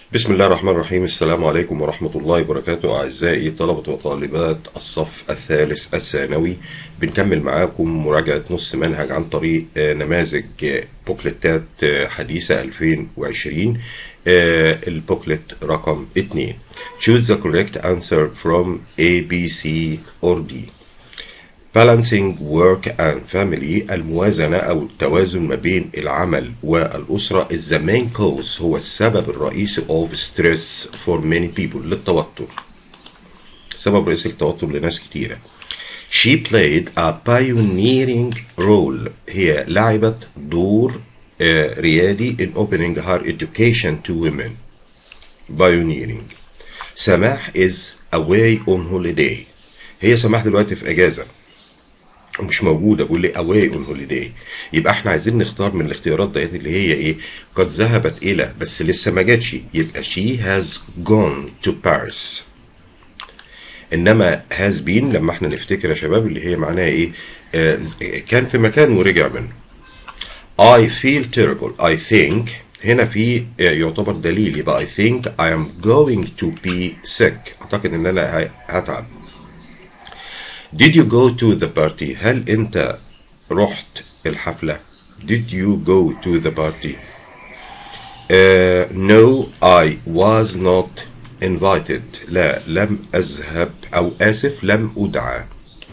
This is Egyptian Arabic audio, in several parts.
بسم الله الرحمن الرحيم السلام عليكم ورحمة الله وبركاته أعزائي طلبة وطالبات الصف الثالث الثانوي بنكمل معاكم مراجعة نص منهج عن طريق آه، نماذج آه، بوكلتات آه، حديثة 2020 آه، البوكلت رقم 2 Choose the correct answer from A, B, C or D Balancing work and family الموازنة أو التوازن ما بين العمل والأسرة is the main cause هو السبب الرئيسي of stress for many people للتوتر سبب رئيسي للتوتر لناس كتيرة She played a pioneering role هي لعبت دور آه، ريادي in opening her education to women pioneering سماح is away on holiday هي سماح دلوقتي في اجازه ومش موجوده بيقول لي away on holiday يبقى احنا عايزين نختار من الاختيارات ديت اللي هي ايه قد ذهبت الى بس لسه ما جاتش يبقى she has gone to Paris انما has been لما احنا نفتكر يا شباب اللي هي معناها ايه آه كان في مكان ورجع منه I feel terrible I think هنا في آه، يعتبر دليل يبقى I think I am going to be sick أعتقد إن أنا ه- هتعب Did you go to the party هل أنت رحت الحفلة Did you go to the party uh, No I was not invited لا لم أذهب أو آسف لم أدعى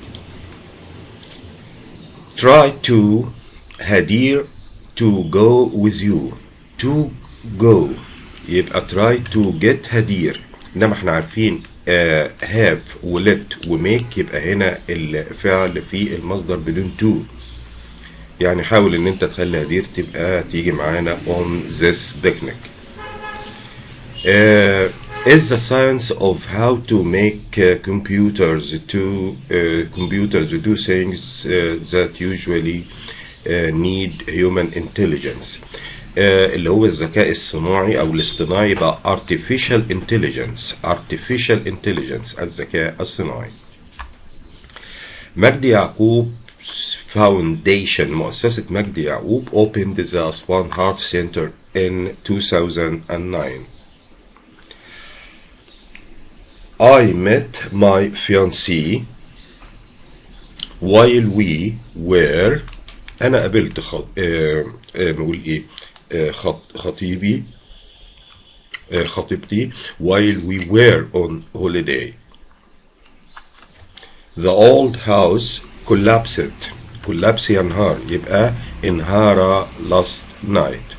try to هدير to go with you to go يبقى try to get هدير انما احنا عارفين آه have و let و make يبقى هنا الفعل في المصدر بدون to يعني حاول ان انت تخلي هدير تبقى تيجي معانا on this picnic uh, is the science of how to make uh, computers to uh, computers to do things uh, that usually uh, need human intelligence uh, اللي هو الذكاء الصناعي او الاصطناعي يبقى artificial intelligence artificial intelligence الذكاء الصناعي مجدي يعقوب Foundation مؤسسة مجدي يعقوب opened the Aswan Heart Center in 2009 I met my fiancée while we were أنا قابلت خط... آه... آه... نقول إيه آه... خط... خطيبي آه... خطيبتي while we were on holiday The old house collapsed collapse ينهار يبقى انهار last night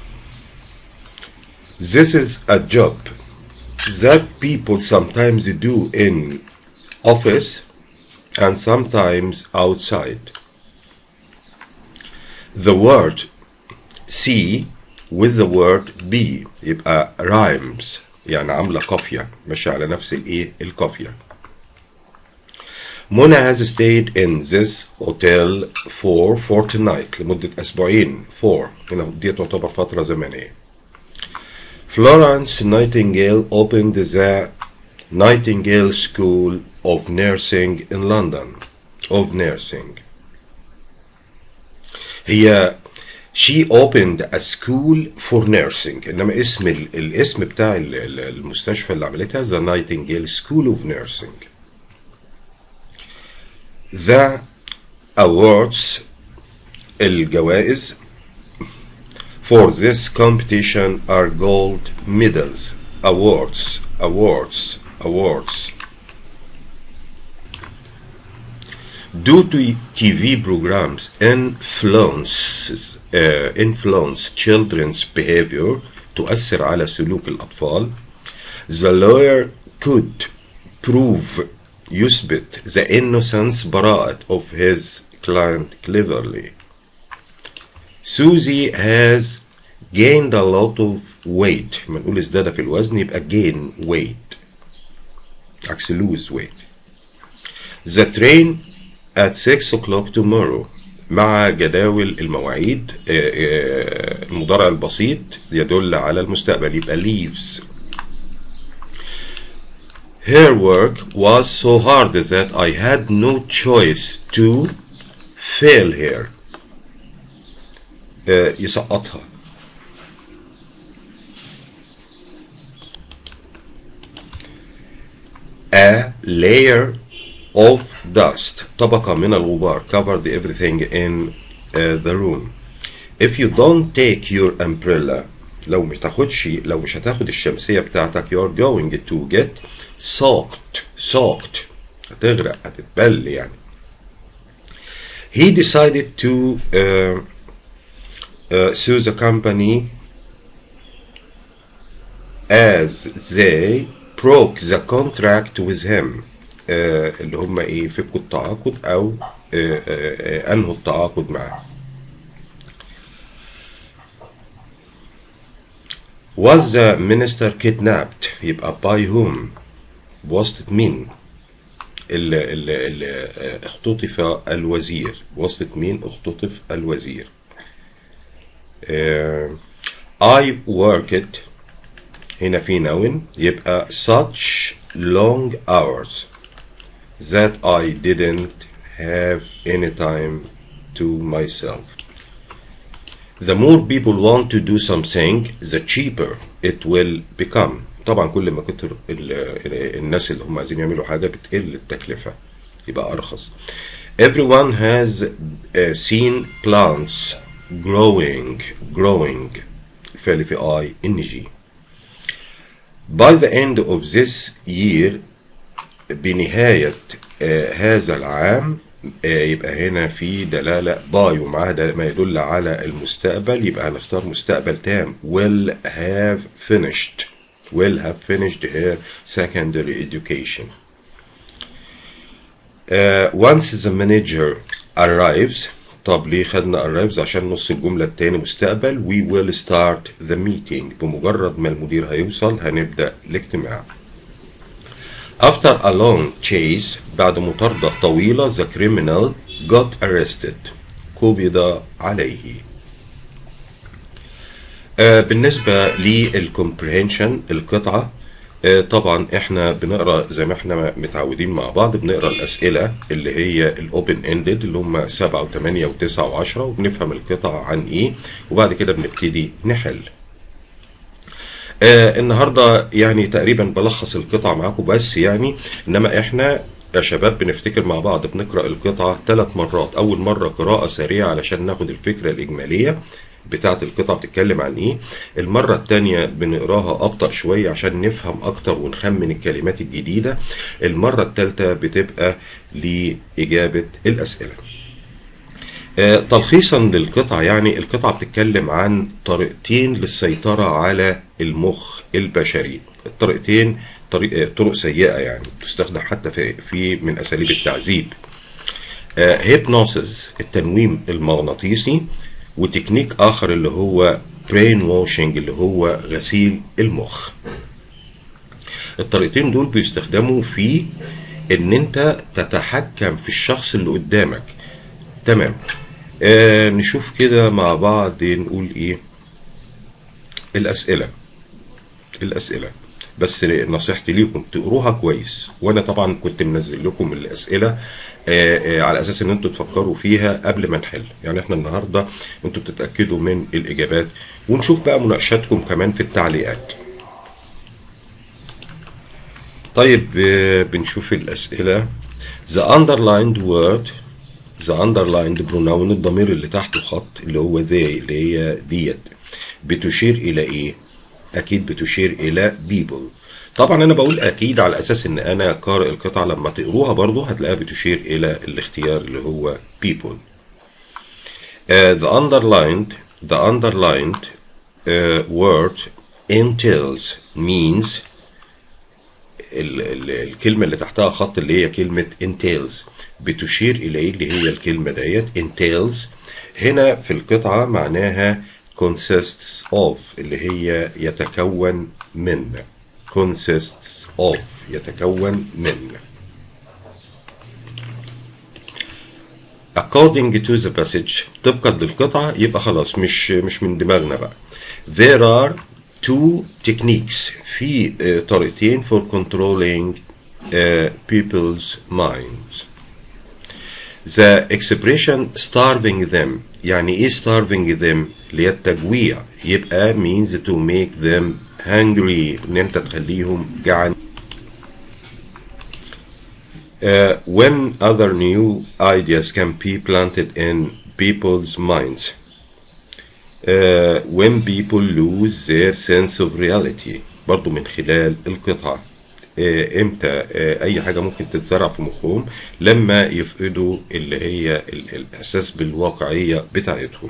This is a job that people sometimes do in office and sometimes outside. The word see with the word be يبقى rhymes يعني عاملة قافية ماشية على نفس الايه القافية. منى has stayed in this hotel for fortnight لمدة أسبوعين for هنا دي تعتبر فترة زمنية. Florence Nightingale opened the Nightingale School of Nursing in London of Nursing هي she opened a school for nursing انما اسم ال- الاسم بتاع ال- ال- المستشفى اللي عملتها the Nightingale School of Nursing the awards الجوائز for this competition are gold medals awards awards awards due to TV programs influences uh, influence children's behavior تؤثر على سلوك الأطفال the lawyer could prove يثبت the innocence براءة of his client cleverly Susie has gained a lot of weight لما نقول ازداد في الوزن يبقى gain weight عكس lose weight The train at 6 o'clock tomorrow مع جداول المواعيد آه، آه، المضارع البسيط يدل على المستقبل يبقى leaves Her work was so hard that I had no choice to fail her آه، يسقطها a layer of dust طبقة من الغبار covered everything in uh, the room if you don't take your umbrella لو مش تاخدش لو مش هتاخد الشمسية بتاعتك you're going to get soaked soaked هتغرق هتتبل يعني he decided to uh, uh, sue the company as they broke the contract with him uh, اللي هم ايه فكوا التعاقد او uh, uh, uh, انهوا التعاقد معاه was the minister kidnapped يبقى by whom بواسطة مين اللي, اللي, اللي اختطف الوزير بواسطة مين اختطف الوزير uh, I worked هنا في نون يبقى such long hours that I didn't have any time to myself. The more people want to do something, the cheaper it will become. طبعا كل ما كتر الناس اللي هم عايزين يعملوا حاجة بتقل التكلفة يبقى أرخص. Everyone has uh, seen plants growing growing فعل في I N G. By the end of this year بنهاية آه هذا العام آه يبقى هنا في دلالة باي ومعاها ما يدل على المستقبل يبقى هنختار مستقبل تام will have finished will have finished her secondary education uh, once the manager arrives طب ليه خدنا arrives عشان نص الجملة التاني مستقبل we will start the meeting بمجرد ما المدير هيوصل هنبدأ الاجتماع After a long chase بعد مطاردة طويلة the criminal got arrested قبض عليه آه بالنسبة للcomprehension القطعة آه طبعا احنا بنقرا زي ما احنا متعودين مع بعض بنقرا الاسئله اللي هي الاوبن اندد اللي هم 7 و8 و9 و10 وبنفهم القطع عن ايه وبعد كده بنبتدي نحل. آه النهارده يعني تقريبا بلخص القطع معاكم بس يعني انما احنا يا شباب بنفتكر مع بعض بنقرا القطعه ثلاث مرات اول مره قراءه سريعه علشان ناخد الفكره الاجماليه بتاعه القطعه بتتكلم عن ايه المره الثانيه بنقراها ابطا شويه عشان نفهم اكتر ونخمن الكلمات الجديده المره الثالثه بتبقى لاجابه الاسئله آه تلخيصا للقطعة يعني القطعة بتتكلم عن طريقتين للسيطرة على المخ البشري الطريقتين طريق طرق سيئة يعني تستخدم حتى في, في من أساليب التعذيب هيبنوسيس التنويم المغناطيسي وتكنيك آخر اللي هو برين واشنج اللي هو غسيل المخ الطريقتين دول بيستخدموا في ان انت تتحكم في الشخص اللي قدامك تمام آه نشوف كده مع بعض نقول ايه الاسئله الاسئله بس نصيحتي ليكم تقروها كويس وانا طبعا كنت منزل لكم الاسئله آه آه على اساس ان انتوا تفكروا فيها قبل ما نحل يعني احنا النهارده انتوا بتتاكدوا من الاجابات ونشوف بقى مناقشاتكم كمان في التعليقات طيب آه بنشوف الاسئله the underlined word the underlined pronoun الضمير اللي تحته خط اللي هو they اللي هي ديت بتشير الى ايه اكيد بتشير الى people طبعا انا بقول اكيد على اساس ان انا قارئ القطعه لما تقروها برضو هتلاقيها بتشير الى الاختيار اللي هو people uh, the underlined the underlined uh, word entails means ال ال الكلمة اللي تحتها خط اللي هي كلمة entails بتشير إلى إيه اللي هي الكلمة ديت entails هنا في القطعة معناها consists of اللي هي يتكون من consists of يتكون من according to the passage طبقا للقطعة يبقى خلاص مش مش من دماغنا بقى there are two techniques في uh, طريقتين for controlling uh, people's minds the expression starving them يعني ايه starving them اللي هي التجويع يبقى means to make them hungry ان انت تخليهم جعان Uh, when other new ideas can be planted in people's minds, uh, when people lose their sense of reality برضو من خلال القطعة uh, امتى uh, اي حاجة ممكن تتزرع في مخهم لما يفقدوا اللي هي ال- الاحساس بالواقعية بتاعتهم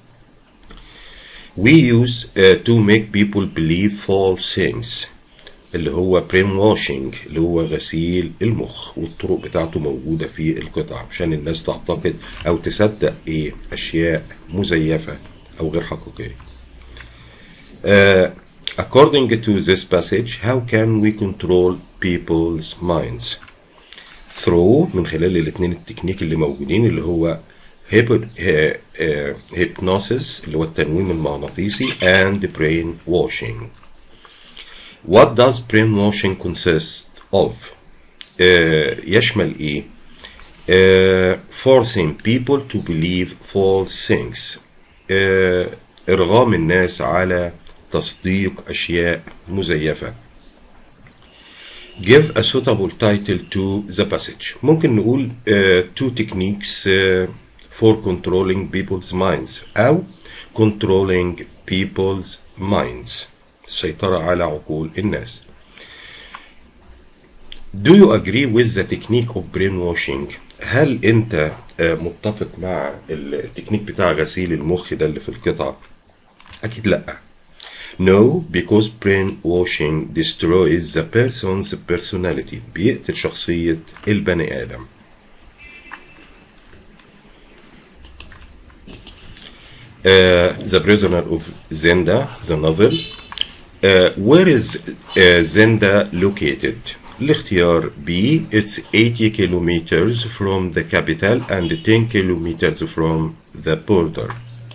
we use uh, to make people believe false things اللي هو brainwashing اللي هو غسيل المخ والطرق بتاعته موجودة في القطعة عشان الناس تعتقد أو تصدق إيه أشياء مزيفة أو غير حقيقية. Uh, according to this passage, how can we control people's minds? through من خلال الاثنين التكنيك اللي موجودين اللي هو hypo- uh, uh, hypnosis اللي هو التنويم المغناطيسي and brainwashing. What does brainwashing consist of? آه، يشمل ايه؟ آه، forcing people to believe false things. آه، إرغام الناس على تصديق أشياء مزيفة. Give a suitable title to the passage. ممكن نقول آه، two techniques آه، for controlling people's minds أو controlling people's minds. السيطرة على عقول الناس. Do you agree with the technique of brainwashing? هل أنت آه، متفق مع التكنيك بتاع غسيل المخ ده اللي في القطعة؟ أكيد لأ. No, because brainwashing destroys the person's personality. بيقتل شخصية البني آدم. Uh, the Prisoner of Zenda, the novel. Uh, where is uh, Zenda located? الاختيار B it's 80 kilometers from the capital and 10 kilometers from the border.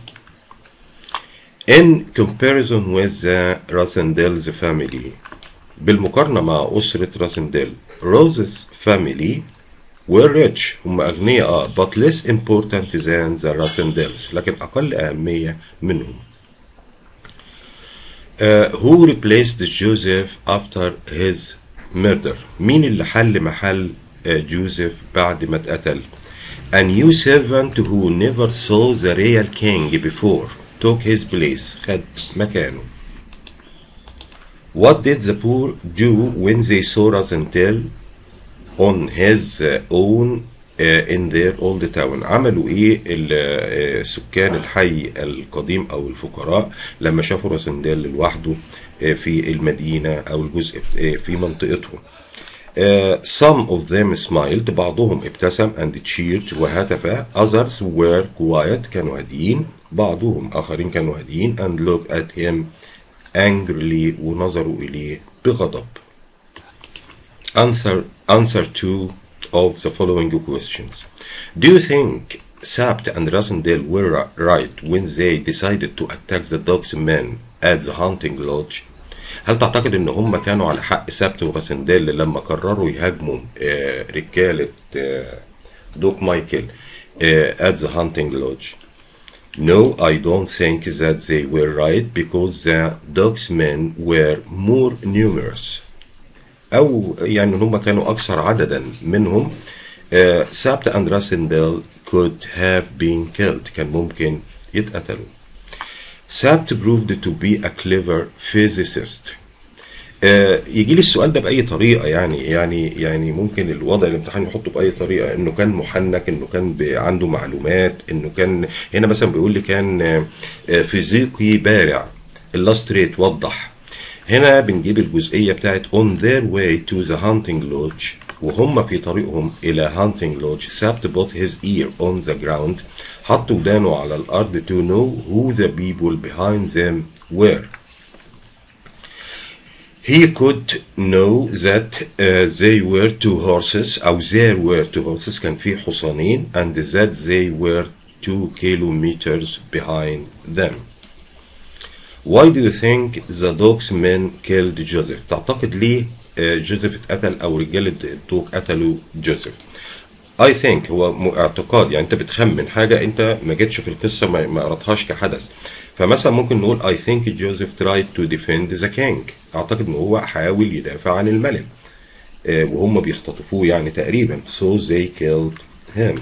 In comparison with the Rosendel's family بالمقارنة مع أسرة راسنديل Rose's family were rich هم أغنياء آه but less important than the Rosendel's لكن أقل أهمية منهم uh, who replaced Joseph after his murder مين اللي حل محل uh, جوزيف بعد ما اتقتل a new servant who never saw the real king before took his place خد مكانه What did the poor do when they saw Rasentel on his uh, own uh, in their old town عملوا ايه ال- آه، سكان الحي القديم او الفقراء لما شافوا راسنديل لوحده آه، في المدينة او الجزء آه، في منطقتهم آه، some of them smiled بعضهم ابتسم and cheered وهتف others were quiet كانوا هاديين بعضهم آخرين كانوا هاديين and looked at him angrily ونظروا إليه بغضب answer answer two of the following questions do you think Sabt and Rasendale were right when they decided to attack the dog's men at the hunting lodge هل تعتقد ان هم كانوا على حق سبت وراسنديل لما قرروا يهاجموا آه، رجالة آه، دوك مايكل آه، at the hunting lodge No, I don't think that they were right because the dog's men were more numerous أو يعني هم كانوا أكثر عددا منهم آه، سابت and راسنديل could have been killed كان ممكن يتقتلوا سابت proved to be a clever physicist آه، يجي لي السؤال ده بأي طريقة يعني يعني يعني ممكن الوضع الامتحان يحطه بأي طريقة إنه كان محنك إنه كان ب- عنده معلومات إنه كان هنا مثلا بيقول لي كان آه، آه، فيزيقي بارع illustrate وضح هنا بنجيب الجزئية بتاعت on their way to the hunting lodge وهم في طريقهم إلى hunting lodge سابت put his ear on the ground حط ودانه على الأرض to know who the people behind them were He could know that uh, they were two horses أو there were two horses كان في حصانين and that they were two kilometers behind them. Why do you think the dog's men killed Joseph؟ تعتقد ليه آه، جوزيف اتقتل أو رجالة الدوق قتلوا جوزيف؟ I think هو م- اعتقاد يعني انت بتخمن حاجة انت ما جتش في القصة ما, ما قرأتهاش كحدث فمثلا ممكن نقول I think Joseph tried to defend the king اعتقد ان هو حاول يدافع عن الملك آه، وهم بيختطفوه يعني تقريبا so they killed him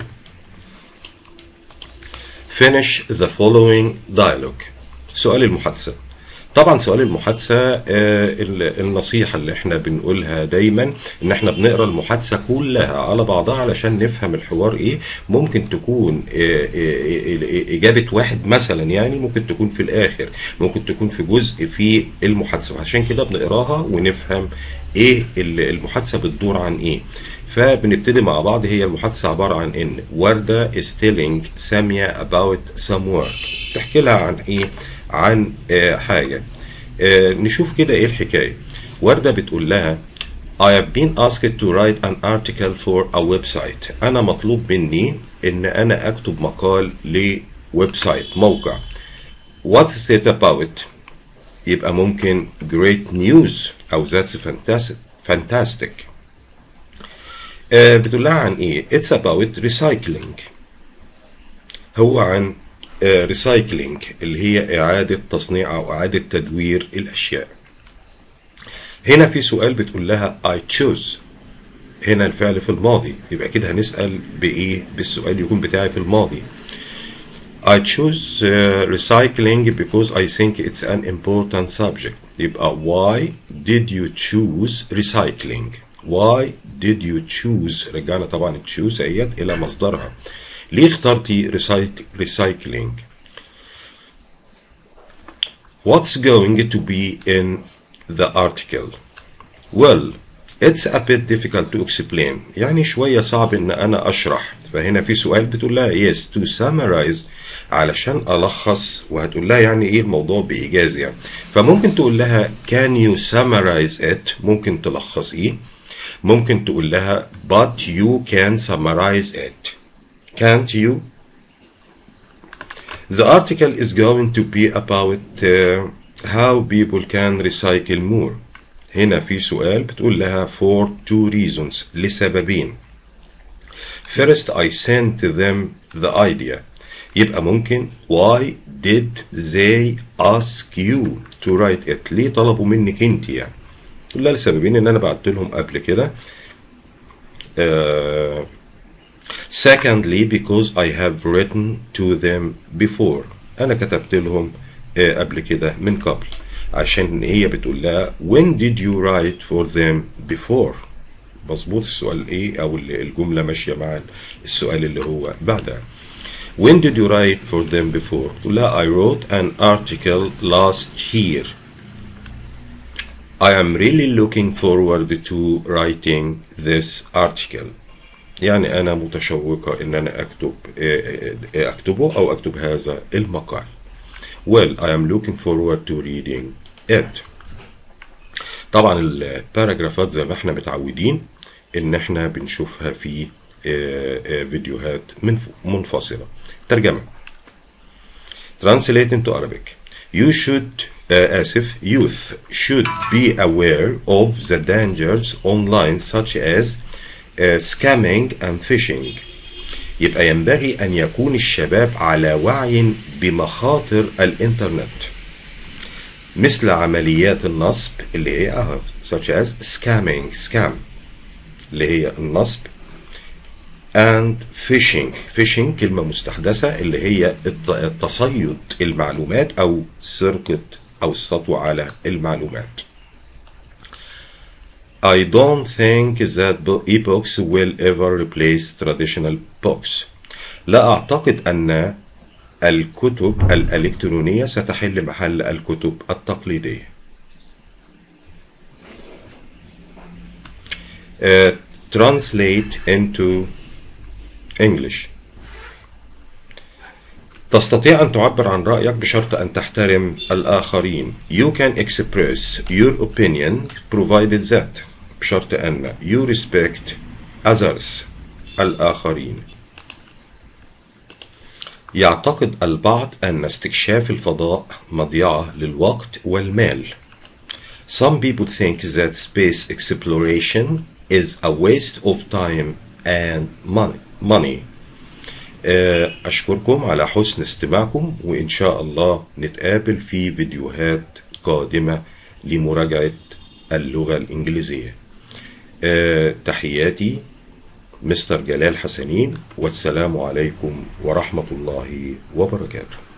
finish the following dialogue سؤال المحادثة طبعا سؤال المحادثة آه، ال- النصيحة اللي احنا بنقولها دايما ان احنا بنقرا المحادثة كلها على بعضها علشان نفهم الحوار ايه ممكن تكون آه، آه، آه، اجابة واحد مثلا يعني ممكن تكون في الاخر ممكن تكون في جزء في المحادثة عشان كده بنقراها ونفهم ايه ال- المحادثة بتدور عن ايه فبنبتدي مع بعض هي المحادثة عبارة عن ان وردة is telling سامية about some work تحكي لها عن ايه عن آه، حاجة آه، نشوف كده ايه الحكاية وردة بتقول لها I have been asked to write an article for a website أنا مطلوب مني إن أنا أكتب مقال لويب سايت موقع What's it about؟ يبقى ممكن great news أو that's fantastic fantastic آه، بتقول لها عن ايه it's about recycling هو عن ريسايكلينج اللي هي إعادة تصنيع أو إعادة تدوير الأشياء هنا في سؤال بتقول لها I choose هنا الفعل في الماضي يبقى كده هنسأل بإيه بالسؤال يكون بتاعي في الماضي I choose uh, recycling because I think it's an important subject يبقى why did you choose recycling why did you choose رجعنا طبعا choose ايات الى مصدرها ليه اخترتي recyc- recycling what's going to be in the article well it's a bit difficult to explain يعني شوية صعب ان انا اشرح فهنا في سؤال بتقول لها yes to summarize علشان الخص وهتقول لها يعني ايه الموضوع بايجاز يعني فممكن تقول لها can you summarize it ممكن تلخص ايه ممكن تقول لها but you can summarize it can't you The article is going to be about uh, how people can recycle more. هنا في سؤال بتقول لها for two reasons لسببين. First I sent them the idea. يبقى ممكن why did they ask you to write it؟ ليه طلبوا منك انت يعني؟ تقول لها لسببين ان انا بعت لهم قبل كده. آه Secondly, because I have written to them before. أنا كتبت لهم آه، قبل كده من قبل عشان هي بتقول لها when did you write for them before مظبوط السؤال ايه او ال- الجملة ماشية مع السؤال اللي هو بعدها when did you write for them before تقول لها I wrote an article last year I am really looking forward to writing this article يعني أنا متشوقة إن أنا أكتب آه، آه، أكتبه أو أكتب هذا المقال. Well, I am looking forward to reading it. طبعا الباراجرافات زي ما احنا متعودين إن احنا بنشوفها في آه، آه، فيديوهات منف- منفصلة. ترجمة. Translate into Arabic. You should uh, آسف youth should be aware of the dangers online such as uh, scamming and phishing يبقى ينبغي أن يكون الشباب على وعي بمخاطر الإنترنت مثل عمليات النصب اللي هي أهو such as scamming scam اللي هي النصب and phishing phishing كلمة مستحدثة اللي هي الت- تصيد المعلومات أو سرقة أو السطو على المعلومات I don't think that bo- ebooks will ever replace traditional books. لا أعتقد أن الكتب الإلكترونية ستحل محل الكتب التقليدية. Uh, translate into English. تستطيع أن تعبر عن رأيك بشرط أن تحترم الآخرين. You can express your opinion provided that بشرط أن you respect others الآخرين. يعتقد البعض أن استكشاف الفضاء مضيعة للوقت والمال. Some people think that space exploration is a waste of time and money. money. آه، أشكركم على حسن استماعكم وإن شاء الله نتقابل في فيديوهات قادمة لمراجعة اللغة الإنجليزية آه، تحياتي مستر جلال حسنين والسلام عليكم ورحمة الله وبركاته